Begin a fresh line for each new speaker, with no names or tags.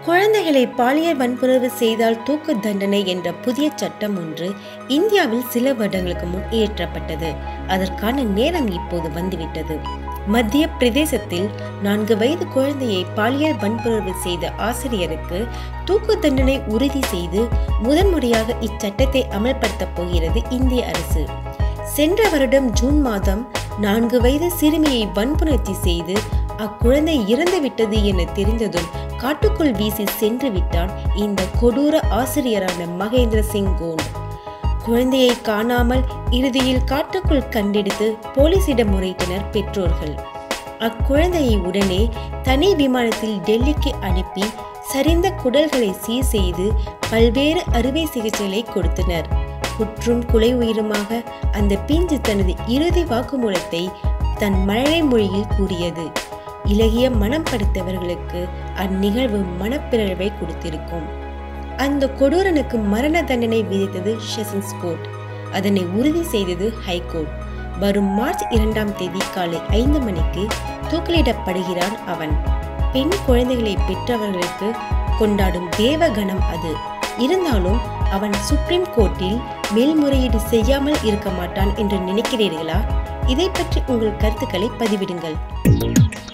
குழந்தைகளை பாலியல் வன்புணர்வு செய்தால் தூக்கு தண்டனை என்ற புதிய சட்டம் ஒன்று இந்தியாவில் சில வருடங்களுக்கு முன் இயற்றப்பட்டது அதற்கான நேரம் இப்போது வந்துவிட்டது மத்திய பிரதேசத்தில் நான்கு வயது குழந்தையை பாலியல் வன்புணர்வு செய்த ஆசிரியருக்கு தூக்கு தண்டனை உறுதி செய்து முதன்முறையாக இச்சட்டத்தை அமல்படுத்தப் போகிறது இந்திய அரசு சென்ற வருடம் ஜூன் மாதம் நான்கு வயது சிறுமியை வன்புணர்ச்சி செய்து அக்குழந்தை இறந்துவிட்டது என தெரிந்ததும் காட்டுக்குள் வீசி சென்று விட்டான் இந்த கொடூர ஆசிரியரான மகேந்திர சிங் கோண்ட் குழந்தையை காணாமல் இறுதியில் காட்டுக்குள் கண்டெடுத்து போலீசிடம் முறையிட்டனர் பெற்றோர்கள் அக்குழந்தையை உடனே தனி விமானத்தில் டெல்லிக்கு அனுப்பி சரிந்த குடல்களை சீர் செய்து பல்வேறு அறுவை சிகிச்சைகளை கொடுத்தனர் குற்றும் குலை உயிருமாக அந்த பிஞ்சு தனது இறுதி வாக்குமூலத்தை தன் மழலை மொழியில் கூறியது இலகிய மனம் படைத்தவர்களுக்கு அந்நிகழ்வு மனப்பிறழ்வை கொடுத்திருக்கும் அந்த கொடூரனுக்கு மரண தண்டனை விதித்தது செஷன்ஸ் கோர்ட் அதனை உறுதி செய்தது ஹைகோர்ட் வரும் மார்ச் இரண்டாம் தேதி காலை ஐந்து மணிக்கு தூக்கிலிடப்படுகிறான் அவன் பெண் குழந்தைகளை பெற்றவர்களுக்கு கொண்டாடும் தேவகணம் அது இருந்தாலும் அவன் சுப்ரீம் கோர்ட்டில் மேல்முறையீடு செய்யாமல் இருக்க மாட்டான் என்று நினைக்கிறீர்களா இதை பற்றி உங்கள் கருத்துக்களை பதிவிடுங்கள்